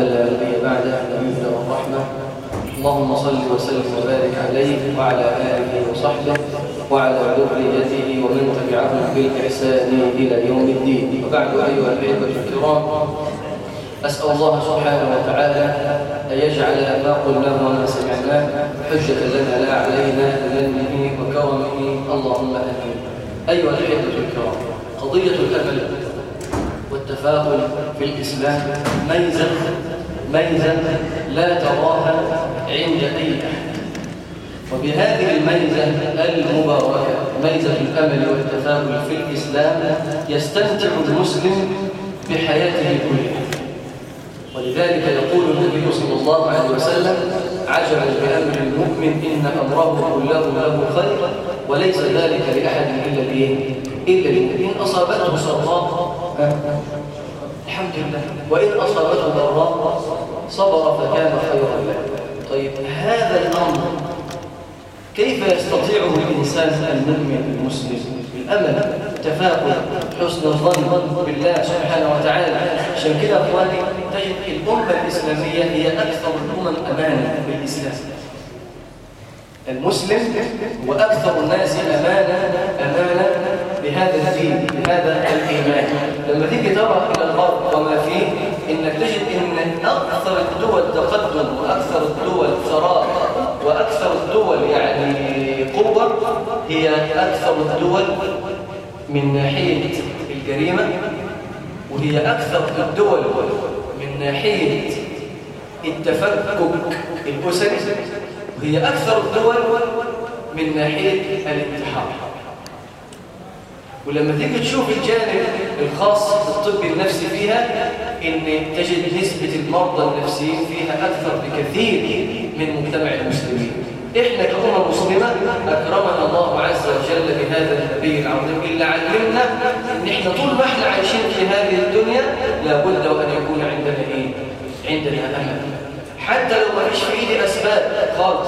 من لا نبي بعده نبينا والرحمة اللهم صل وسلم وبارك عليه وعلى آله وصحبه وعلى ذريته ومن تبعهم بالإحسان إلى يوم الدين وبعد أيها الأحبة الكرام أسأل الله سبحانه وتعالى أن يجعل ما قلناه وما سمعناه حجة لنا لا علينا بمنه وكرمه اللهم آمين أيها الأحبة الكرام قضية الأمل والتفاؤل في الإسلام ميزة ميزة لا تراها عند أي أحد وبهذه الميزة المباركة ميزة الأمل والتفاؤل في الإسلام يستمتع المسلم بحياته كلها ولذلك يقول النبي صلى الله عليه وسلم عجبا بأمر المؤمن إن أمره كله له خير وليس ذلك لأحد إلا به إلا إن أصابته سراء الحمد لله وإن أصابته ضراء صبر فكان خيرا له طيب هذا الأمر كيف يستطيعه الإنسان المؤمن المسلم الأمل التفاؤل حسن الظن بالله سبحانه وتعالى عشان كده أخواني تجد الأمة الإسلامية هي أكثر الأمم أمانا بالإسلام المسلم هو أكثر الناس أمانا أمانا بهذا الدين بهذا الإيمان لما تيجي ترى إلى الغرب وما فيه إنك تجد إن أكثر الدول تقدم وأكثر الدول ثراء وأكثر الدول يعني قوة هي أكثر الدول من ناحية الجريمة وهي أكثر الدول من ناحية التفكك الأسري وهي أكثر الدول من ناحية الانتحار ولما تيجي تشوف الجانب الخاص بالطب النفسي فيها ان تجد نسبة المرضى النفسيين فيها أكثر بكثير من مجتمع المسلمين إحنا كأمة مسلمة أكرمنا الله عز وجل بهذا النبي العظيم إلا علمنا إن إحنا طول ما إحنا عايشين في هذه الدنيا لابد وأن يكون عندنا إيه؟ عندنا أمل حتى لو ما فيش في إيدي أسباب خالص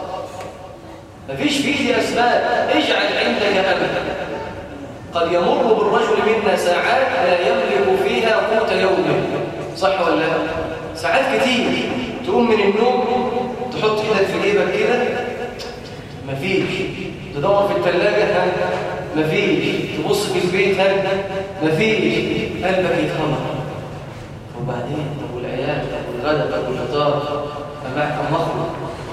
ما فيش في إيدي أسباب اجعل عندك أمل قد يمر بالرجل منا ساعات لا يملك فيها قوت يومه صح ولا لا ساعات كتير تقوم من النوم تحط ايدك في جيبك كده مفيش تدور في الثلاجه مفيش تبص في البيت مفيش قلبك يتخمر وبعدين طب والعيال طب والغدا طب والفطار فمعك مخرج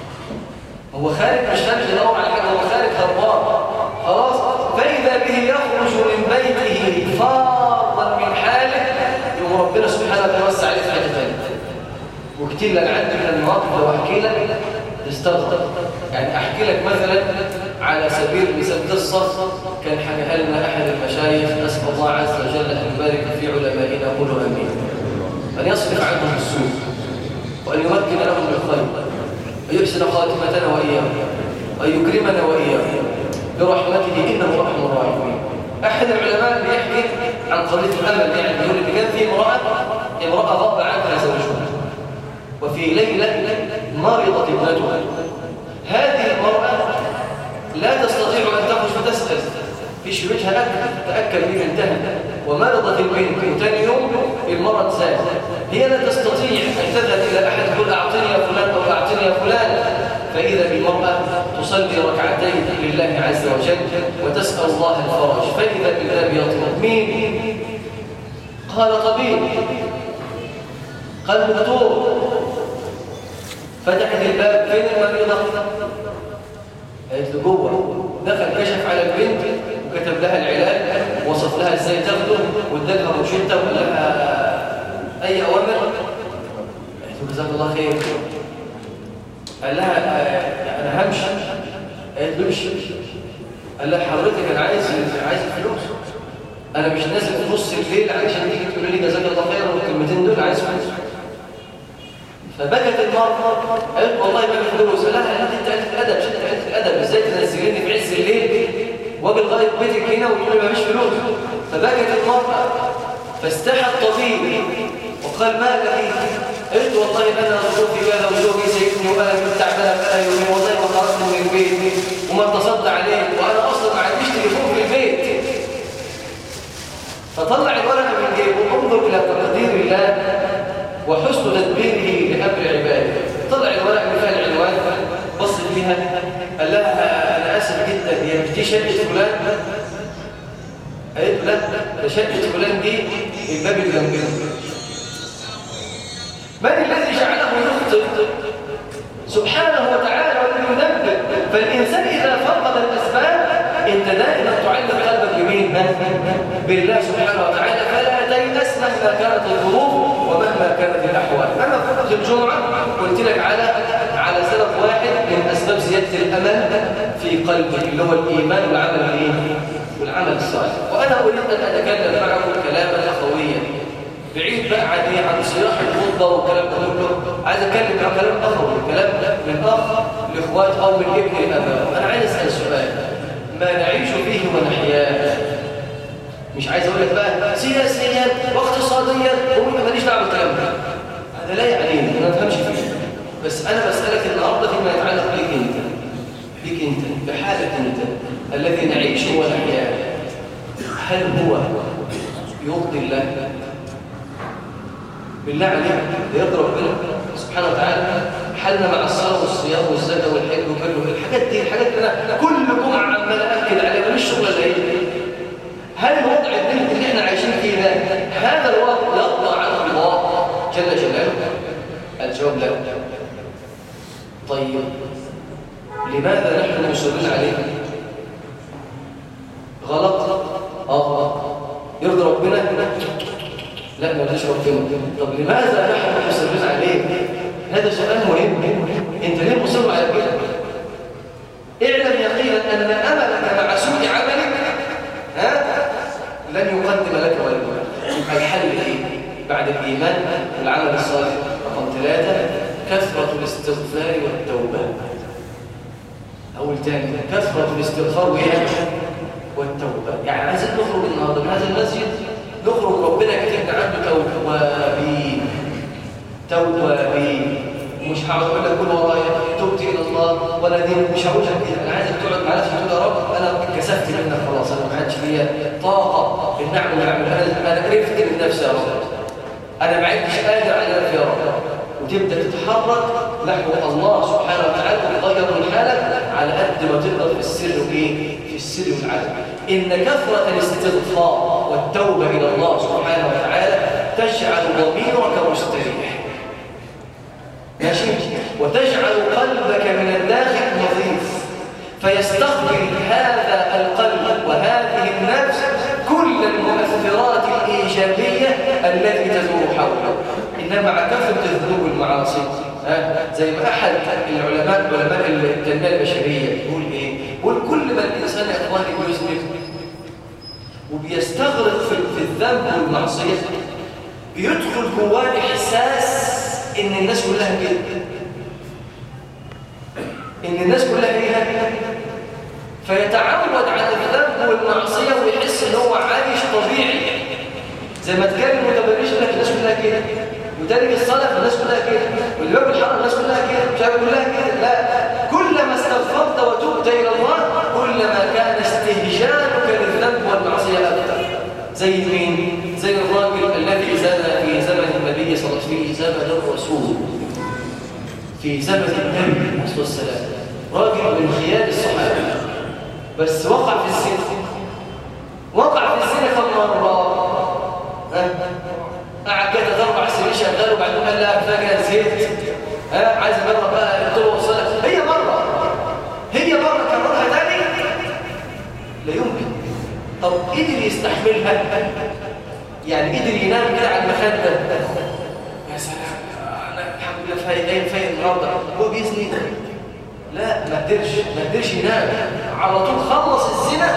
هو خارج مش خارج يدور على حاجه هو خارج هربان خلاص فإذا به يخرج من بيته فاضا من حاله يوم ربنا سبحانه وتعالى يوسع عليه في حته ثانيه وكتير لك عندي من المواقف لو احكي لك تستغرب يعني احكي لك مثلا على سبيل المثال قصه كان حكاها لنا احد المشايخ نسال الله عز وجل ان يبارك في علمائنا قولوا امين ان يصرف عنهم السوء وان يمكن لهم بالخير ويحسن خاتمتنا واياهم وان يكرمنا واياهم برحمته إنه رحم الراحمين أحد العلماء بيحكي عن قضية الأمل يعني بيقول إن كان في امرأة امرأة غاب عنها زوجها وفي ليلة مرضت ابنتها هذه المرأة لا تستطيع أن تخرج فتسأل في شبهها أكل تأكل من انتهى ومرضت البنت وثاني يوم المرض زاد هي لا تستطيع أن تذهب إلى أحد تقول أعطني يا فلان أو أعطني يا فلان فإذا بالمرأة تصلي ركعتين لله عز وجل وتسأل الله الفرج فإذا بالباب يطلب مين؟ قال طبيب قال دكتور فتحت الباب فين المريضة؟ قالت له جوه دخل كشف على البنت وكتب لها العلاج وصف لها ازاي تاخده وادالها روشته وقال لها اي اوامر قالت له جزاك الله خير قال لها انا همشي قالت له امشي قال لها حضرتك انا عايز عايز فلوس انا مش نازل في نص الليل علشان تيجي تقول لي جزاك الله خير والكلمتين دول عايز فلوس فبكت المرأة قالت والله ما في فلوس قال لها انت قلت الادب مش انت قلت الادب ازاي تنزليني في عز الليل واجي لغايه بيتك هنا وتقول لي ما فيش فلوس فبكت المرأة فاستحى الطبيب وقال ما لك قلت والله انا ظروفي كذا وزوجي سيبني وانا كنت تعبانه بقى يومين والله ما خرجت من البيت وما اتصلت عليه وانا اصلا ما عنديش تليفون في البيت فطلع الورقه من جيبه انظر الى تقدير الله وحسن تدبيره دي شقة فلان قالت لا ده شقة فلان دي الباب اللي جنبنا من الذي جعله يخطئ سبحانه وتعالى وينبه فالإنسان إذا فقد الأسباب أنت دائما تعلق قلبك بمين؟ بالله سبحانه وتعالى فلا تيأس مهما كانت الظروف ومهما كانت الأحوال أنا في الجمعة قلت لك على على سبب واحد من أسباب زيادة الأمل في قلبك اللي هو الإيمان والعمل الإيه؟ والعمل الصالح وأنا أريد أن أتكلم معكم كلاما أخويا بعيد بقى عن ايه عن صياح الخطبه والكلام ده كله عايز اتكلم عن كلام اخوي كلام من اخ لاخوات او من ابن لاباء انا عايز اسال سؤال ما نعيش فيه ونحياه مش عايز اقول لك بقى سياسيا واقتصاديا هو ماليش دعوه بالكلام ده هذا لا يعنيني انا ما بفهمش فيه بس انا بسالك النهارده فيما يتعلق بيك انت بيك انت بحالك انت الذي نعيشه ونحياه هل هو يرضي الله بالله عليك يرضي ربنا سبحانه وتعالى حالنا مع الصلاه والصيام والزكاه والحج وكله الحاجات دي الحاجات اللي انا كل جمعه عمال اكد عليها مش شغل ايه هل الوضع الدنيا اللي احنا عايشين فيه ده هذا الوضع يرضى عنه الله جل جلاله الجواب لا طيب لماذا نحن مصرين عليه غلط اه يرضي ربنا لا ما رضيش ربنا طب لماذا نحن مصرين عليه هذا سؤال مهم انت ليه مصر على كده اعلم يقينا ان املك مع سوء عملك ها لن يقدم لك ولا يبقى الحل ايه بعد الايمان والعمل الصالح رقم ثلاثة كثرة الاستغفار والتوبة أول تاني كثرة الاستغفار وإيه؟ والتوبة يعني عايزين نخرج النهارده من هذا المسجد نخرج ربنا كتبنا عنده توابين توابين مش هقعد اقول لك كل ورايا تبت الى الله ولا دين مش هقول لك كده انا عايزك تقعد مع نفسك تقول يا رب انا كسفت منك خلاص انا ما عادش ليا طاقه ان اعمل اعمل انا انا قرفت من نفسي يا رب انا ما عدتش قادر على نفسي يا رب وتبدا تتحرك نحو الله سبحانه وتعالى وتغير من حالك على قد ما تقدر في السر وايه في السر والعلن ان كثره الاستغفار والتوبه الى الله سبحانه وتعالى تجعل ضميرك مستريح ماشي وتجعل قلبك من الداخل نظيف فيستقبل هذا القلب وهذه النفس كل المؤثرات الإيجابية التي تدور حوله إنما مع كثرة الذنوب والمعاصي زي ما أحد العلماء علماء التنمية البشرية يقول إيه؟ يقول كل ما الإنسان يا إخواني بيذنب وبيستغرق في الذنب والمعصية بيدخل جواه إحساس إن الناس كلها كده إن الناس كلها كده فيتعود على الذنب والمعصية ويحس إن هو عايش طبيعي زي ما تكلم متبرش لك الناس كلها كده وتارك الصلاة الناس كلها كده والباب الحرام الناس كلها كده مش عارف كلها كده لا كلما استغفرت وتبت إلى الله كلما كان استهجانك للذنب والمعصية أكثر زي مين؟ زي الراجل الذي زنى في زمن النبي صلى الله عليه وسلم في زمن الرسول في زمن النبي عليه الصلاة والسلام راجل من خيال الصحابة بس وقع في الزنا وقع في الزنا كم مرة قعد كده اربع سنين شغال وبعدين قال لا فجأة زهقت ها عايز اجرب بقى قلت له وصلت هي مرة هي مرة كررها تاني لا يمكن طب قدر يستحملها يعني قدر ينام كده على المخدة يا سلام انا الحمد لله فايق نايم فايق النهارده هو بيزني لا ما قدرش ما قدرش ينام على طول خلص الزنا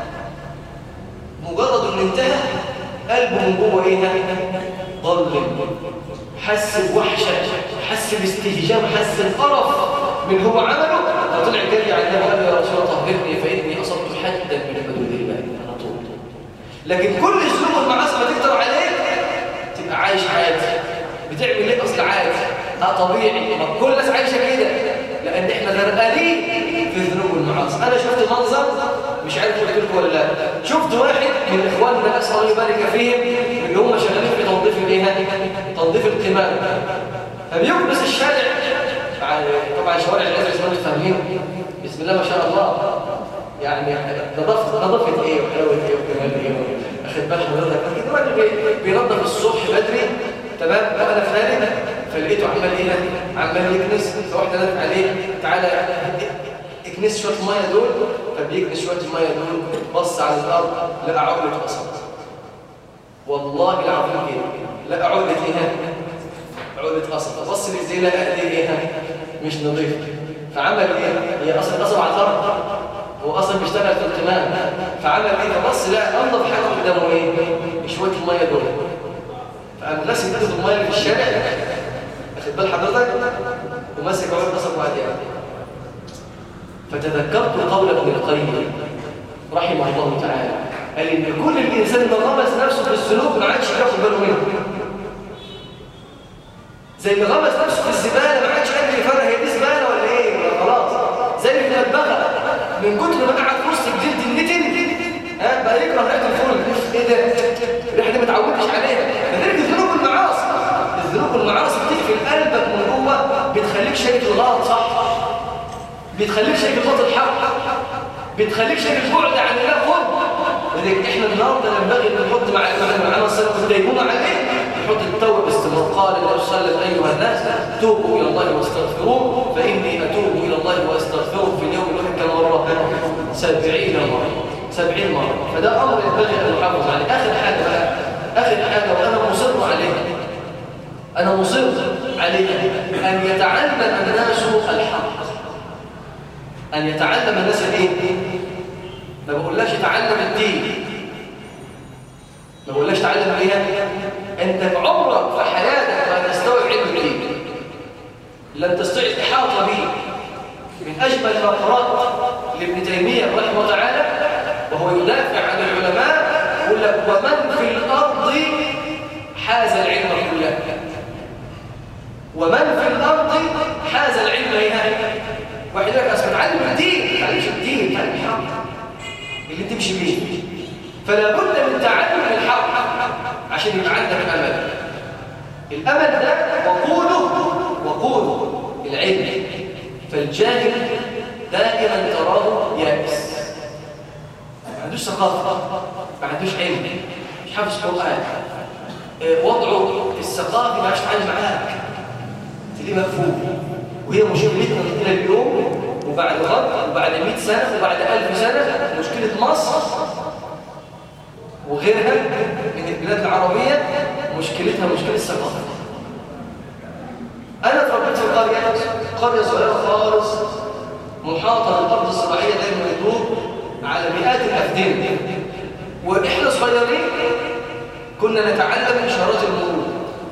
مجرد انه انتهى قلبه من جوه ايه ضل حس بوحشه حس باستهجان حس بقرف من هو عمله فطلع جري على النبي قال يا رسول الله طهرني فاني اصبت حدا من حدود الله على طول لكن كل الذنوب والمعاصي ما تكتر عليك تبقى عايش عادي بتعمل ايه اصل عادي اه طبيعي ما كل الناس عايشه كده لان احنا غرقانين في الذنوب والمعاصي انا شفت منظر مش عارف قلت لكم ولا لا شفت واحد من اخواننا اسال الله يبارك فيهم اللي هم شغالين في تنظيف الايه تنظيف القمامه فبيكبس الشارع طبعا شوارع العز زي ما انتم فاهمين بسم الله ما شاء الله يعني نظافه نظافه ايه وحلاوه ايه وكمان ايه اخد بال حضرتك الراجل بينظف الصبح بدري تمام وانا خارج فلقيته عمال ايه عمال يكنس فواحده نادت عليه تعالى اكنس شويه الميه دول فبيكنس شويه الميه دول بص على الارض لقى عقله قصب والله العظيم كده لقى عقله ايه عقله قصب بص لايديه لقى ايديه ايه مش نظيفه فعمل ايه هي اصلا قصب على الارض هو اصلا بيشتغل في القمام فعمل ايه فبص لا انضف حاجه قدامه ايه شويه الميه دول فقام غاسل ايده في الميه اللي في الشارع واخد بال حضرتك وماسك عود قصب وقعد يعني فتذكرت قول ابن القيم رحمه الله تعالى قال ان كل الانسان اللي غمس نفسه في الذنوب ما عادش ياخد باله منه زي اللي غمس نفسه في الزباله ما عادش قادر يفرق هي دي زباله ولا ايه ولا خلاص زي اللي بيتبغى من كتر ما قعد في وسط جلد النتن ها بقى يكره ريحه الفول ايه ده الريحه دي ما اتعودتش عليها كذلك الذنوب والمعاصي الذنوب والمعاصي بتقفل قلبك من جوه بتخليك شايف الغلط صح بتخليك شايف الغلط الحق بتخليك شايف البعد عن الله خد لذلك احنا النهارده ينبغي ان نحط مع مع معانا الصلاه والديمومه عليه نحط التوبه باستمرار قال النبي صلى الله عليه وسلم ايها الناس توبوا الى الله واستغفروه فاني اتوب الى الله واستغفره في اليوم الواحد كم مره 70 مره 70 مره فده امر ينبغي ان نحافظ عليه اخر حاجه بقى اخر حاجه وانا مصر عليها انا مصر عليها ان يتعلم الناس الحق أن يتعلم الناس الايه؟ ما بقولكش تعلم الدين ما بقولكش تعلم ايه؟ أنت في عمرك في حياتك ما تستوعب علم الدين لن تستطيع الإحاطة به من أجمل ما قرأت لابن تيمية رحمه الله تعالى وهو يدافع عن العلماء يقول لك ومن في الأرض حاز العلم كله ومن في الأرض حاز العلم إيه؟ واحد يقول لك اصل تعلم الدين تعلمش الدين تعلم الحق اللي تمشي بيه فلا بد من تعلم الحق عشان يبقى عندك امل الامل ده وقوله وقوله العلم فالجاهل دائما تراه يائس ما عندوش ثقافه ما عندوش علم مش حافظ قران وضعه الثقافي ما عادش تعلم معاك تلاقيه مقفول وهي مشكلتنا إلى اليوم وبعد غد وبعد 100 سنة وبعد 1000 سنة مشكلة مصر وغيرها من البلاد العربية مشكلتها مشكلة الثقافة أنا اتربيت في قرية قرية صغيرة خالص محاطة بالأرض الزراعية دايما يدور على مئات الأفدان وإحنا صغيرين كنا نتعلم إشارات المرور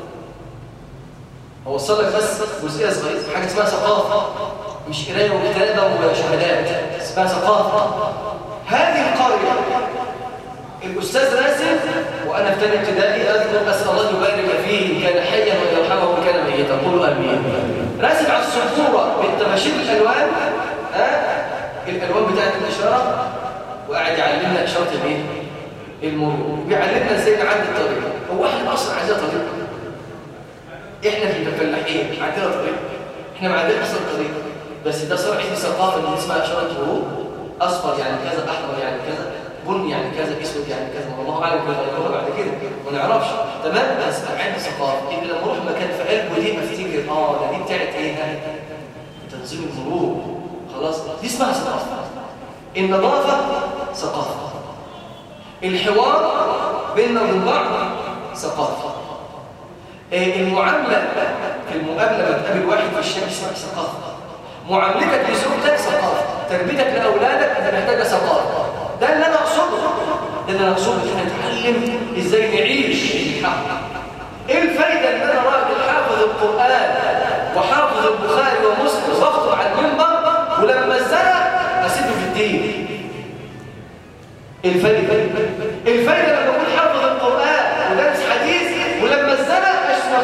أوصل لك بس جزئية صغيرة حاجة اسمها ثقافة مش قراية وكتابة وشهادات اسمها ثقافة هذه القرية الأستاذ راسم وأنا في ثاني ابتدائي أذكر أسأل الله يبارك فيه إن كان حيا ويرحمه إن كان ميتا قولوا آمين راسم على السبورة بالتباشير الألوان ها الألوان بتاعت الإشارة وقاعد يعلمنا إشارة الإيه؟ المرور بيعلمنا إزاي نعدي الطريق هو إحنا أصلا عايزين طريق احنا في الفلاحين عندنا طريق احنا ما عندناش اصلا طريق بس ده صار عندي ثقافه اللي اسمها اشاره مرور اصفر يعني كذا احمر يعني كذا بني يعني كذا اسود يعني كذا والله اعلم كذا يغيروها بعد كده ما نعرفش تمام بس عندي ثقافه ان لما اروح مكان في قلبه دي افتكر اه ده دي بتاعت ايه هاي تنظيم المرور خلاص دي اسمها ثقافه النظافه ثقافه الحوار بيننا وبين بعض ثقافه المعاملة في المقابلة لما تقابل واحد في الشارع اسمها ثقافة معاملتك لزوجتك ثقافة تربيتك لأولادك أنت محتاجة ثقافة ده اللي أنا أقصده ده اللي أنا أقصده إن نتعلم إزاي نعيش الحق إيه الفايدة إن أنا راجل حافظ القرآن وحافظ البخاري ومسلم واخطب على المنبر ولما الزرع أسيبه في الدين الفايدة الفايدة لما أكون حافظ القرآن ودرس حديث ولما الزرع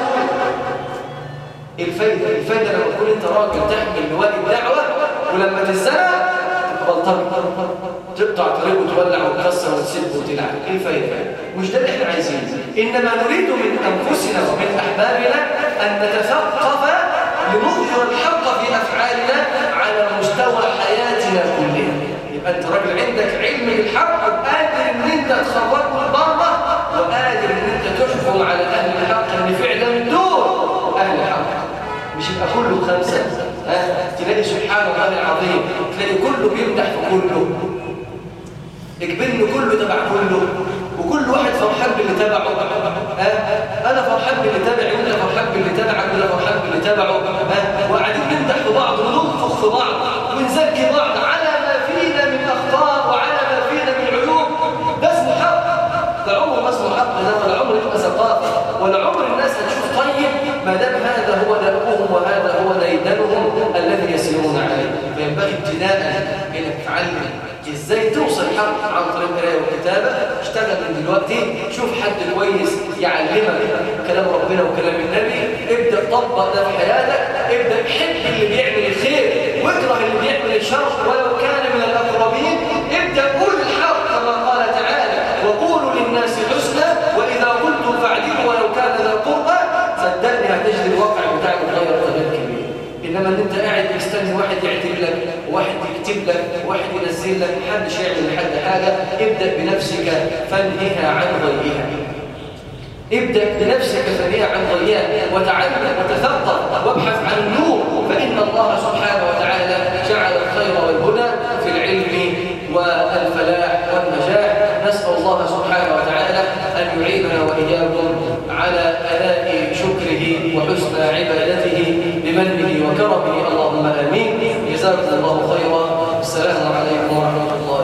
الفايدة الفايدة لما تكون انت راجل تحمل لواء الدعوة ولما تزرع تبقى تقطع طريق وتولع وتكسر وتسب وتلعب ايه الفايدة مش ده اللي احنا عايزينه انما نريد من انفسنا ومن احبابنا ان نتثقف لنظهر الحق في افعالنا على مستوى حياتنا كلها يبقى انت راجل عندك علم بالحق وقادر ان انت تخرجه لبره وقادر ان انت تحكم على اهل الحق ان فعلا دول اهل الحق مش يبقى كله خمسه ها تلاقي سبحان الله العظيم تلاقي كله بيمدح في كله اجبنه كله تبع كله وكل واحد فرحان باللي تبعه ها انا فرحان باللي تبعي وانت فرحان باللي تبعك ولا فرحان باللي تبعه ها وقاعدين نمدح في بعض وننفخ في بعض ونزكي بعض على ما فينا من اخطاء وعلى ما فينا من عيوب ده اسمه حق ده عمر ما اسمه حق ده ولا عمر يبقى ثقافه ولا عمر الناس هتشوف طيب ما دام هذا هو دأبهم وهذا هو ديدنهم الذي يسيرون عليه فينبغي ابتداء انك تعلم ازاي توصل حق عن طريق القراءه والكتابه اشتغل من دلوقتي شوف حد كويس يعلمك كلام ربنا وكلام النبي ابدا طبق ده في حياتك ابدا حب اللي بيعمل الخير واكره اللي بيعمل الشر ولو كان من الاقربين ابدا قول الحق كما قال تعالى وقولوا للناس حسنا واذا قلتم فاعدلوا ولو كان ذا قربى صدقني هتجد الواقع بتاعك غير تغيير كبير انما ان انت قاعد مستني واحد يعتب لك وواحد يكتب لك وواحد ينزل لك محدش يعمل لحد حاجه ابدا بنفسك فانهيها عن غيرها ابدا بنفسك فانهيها عن غيرها وتعلم وتثقف وابحث عن النور فان الله سبحانه وتعالى جعل الخير والهدى في العلم والفلاح والنجاح نسال الله سبحانه وتعالى ان يعيننا واياكم على اداء شكره وحسن عبادته بمنه وكرمه اللهم امين جزاكم الله خيرا السلام عليكم ورحمه الله